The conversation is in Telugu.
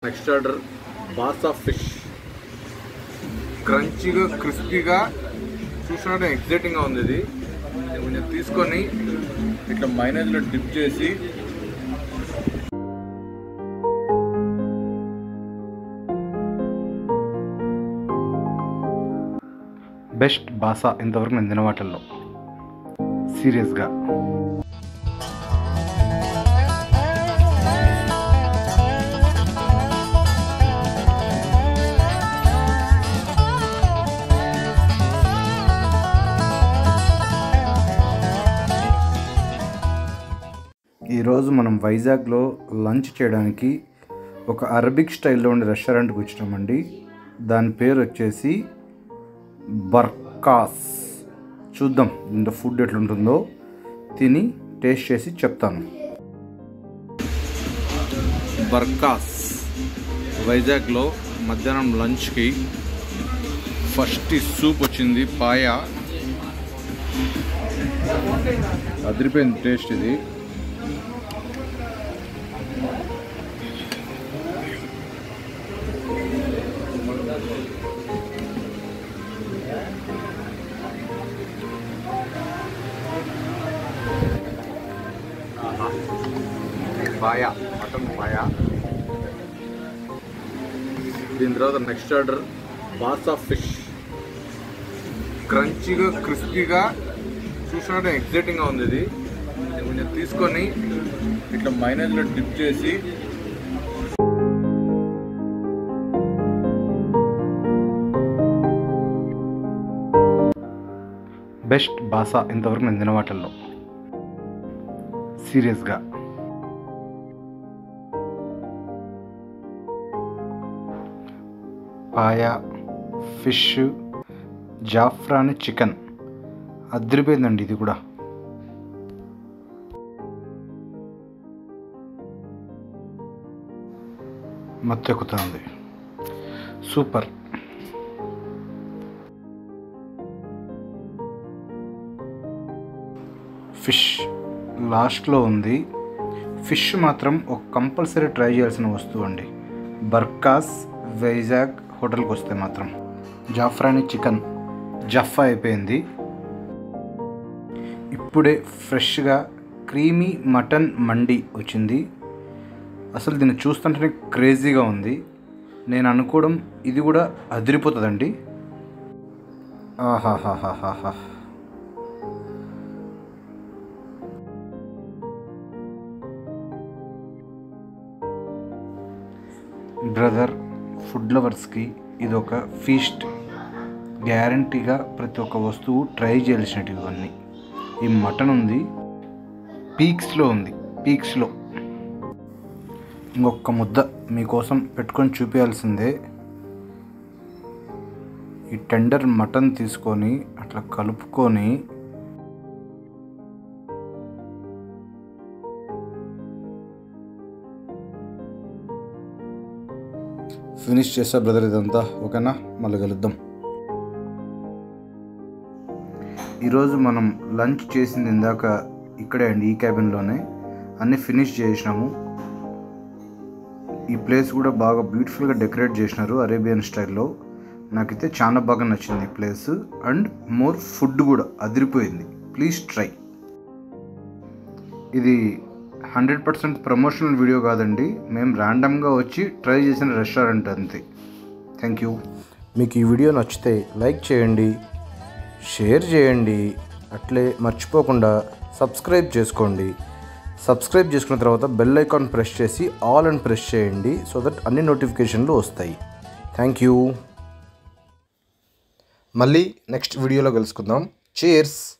నెక్స్ట్ ఆర్డర్ బాసా ఫిష్ క్రంచీగా క్రిస్పీగా చూసినట్టు ఎగ్జైటింగ్గా ఉంది ఇది ఇది కొంచెం తీసుకొని ఇట్లా మైనస్లో డిప్ చేసి బెస్ట్ బాసా ఇంతవరకు నేను తిన వాటిల్లో సీరియస్గా ఈరోజు మనం వైజాగ్లో లంచ్ చేయడానికి ఒక అరబిక్ స్టైల్లో ఉండే రెస్టారెంట్కి వచ్చినామండి దాని పేరు వచ్చేసి బర్కాస్ చూద్దాం ఇంత ఫుడ్ ఎట్లుంటుందో తిని టేస్ట్ చేసి చెప్తాను బర్కాస్ వైజాగ్లో మధ్యాహ్నం లంచ్కి ఫస్ట్ ఈ సూప్ వచ్చింది పాయ అదిరిపోయింది టేస్ట్ ఇది పాయ మటన్ పాయ దీని తర్వాత నెక్స్ట్ ఆర్డర్ బాసా ఫిష్ క్రంచీగా క్రిస్పీగా చూసినట్టు ఎగ్జైటింగ్గా ఉంది ఇది ఇది కొంచెం తీసుకొని ఇట్లా మైనస్లో డిప్ చేసి బెస్ట్ బాసా ఇంతవరకు నేను తిన వాటిల్లో సీరియస్గా పాయ ఫిష్ జాఫ్రాని చికెన్ అదిరిపోయిందండి ఇది కూడా మత్తెక్కుతుంది సూపర్ ఫిష్ లాస్ట్లో ఉంది ఫిష్ మాత్రం ఒక కంపల్సరీ ట్రై చేయాల్సిన వస్తువు అండి బర్కాస్ వైజాగ్ హోటల్కి వస్తే మాత్రం జాఫ్రాని చికెన్ జఫా అయిపోయింది ఇప్పుడే ఫ్రెష్గా క్రీమీ మటన్ మండి వచ్చింది అసలు దీన్ని చూస్తుంటేనే క్రేజీగా ఉంది నేను అనుకోవడం ఇది కూడా అదిరిపోతుందండి ఆహాహాహాహా బ్రదర్ ఫుడ్ లవర్స్కి ఇది ఒక ఫీస్ట్ గ్యారంటీగా ప్రతి ఒక్క వస్తువు ట్రై చేయాల్సినవి ఇవన్నీ ఈ మటన్ ఉంది పీక్స్లో ఉంది పీక్స్లో ఇంకొక ముద్ద మీకోసం పెట్టుకొని చూపించాల్సిందే ఈ టెండర్ మటన్ తీసుకొని అట్లా కలుపుకొని ఫినిష్ చేసా బ్రదర్ ఇదంతా ఓకేనా మళ్ళీ కలుద్దాం ఈరోజు మనం లంచ్ చేసింది ఇందాక ఇక్కడే అండి ఈ క్యాబిన్లోనే అన్నీ ఫినిష్ చేసినాము ఈ ప్లేస్ కూడా బాగా బ్యూటిఫుల్గా డెకరేట్ చేసినారు అరేబియన్ స్టైల్లో నాకైతే చాలా బాగా నచ్చింది ఈ ప్లేస్ అండ్ మోర్ ఫుడ్ కూడా అదిరిపోయింది ప్లీజ్ ట్రై ఇది హండ్రెడ్ పర్సెంట్ ప్రమోషనల్ వీడియో కాదండి మేము ర్యాండమ్గా వచ్చి ట్రై చేసిన రెస్టారెంట్ అంతే థ్యాంక్ యూ మీకు ఈ వీడియో నచ్చితే లైక్ చేయండి షేర్ చేయండి అట్లే మర్చిపోకుండా సబ్స్క్రైబ్ చేసుకోండి సబ్స్క్రైబ్ చేసుకున్న తర్వాత బెల్ ఐకాన్ ప్రెస్ చేసి ఆల్ అని ప్రెస్ చేయండి సో దట్ అన్ని నోటిఫికేషన్లు వస్తాయి థ్యాంక్ యూ మళ్ళీ నెక్స్ట్ వీడియోలో కలుసుకుందాం చేర్స్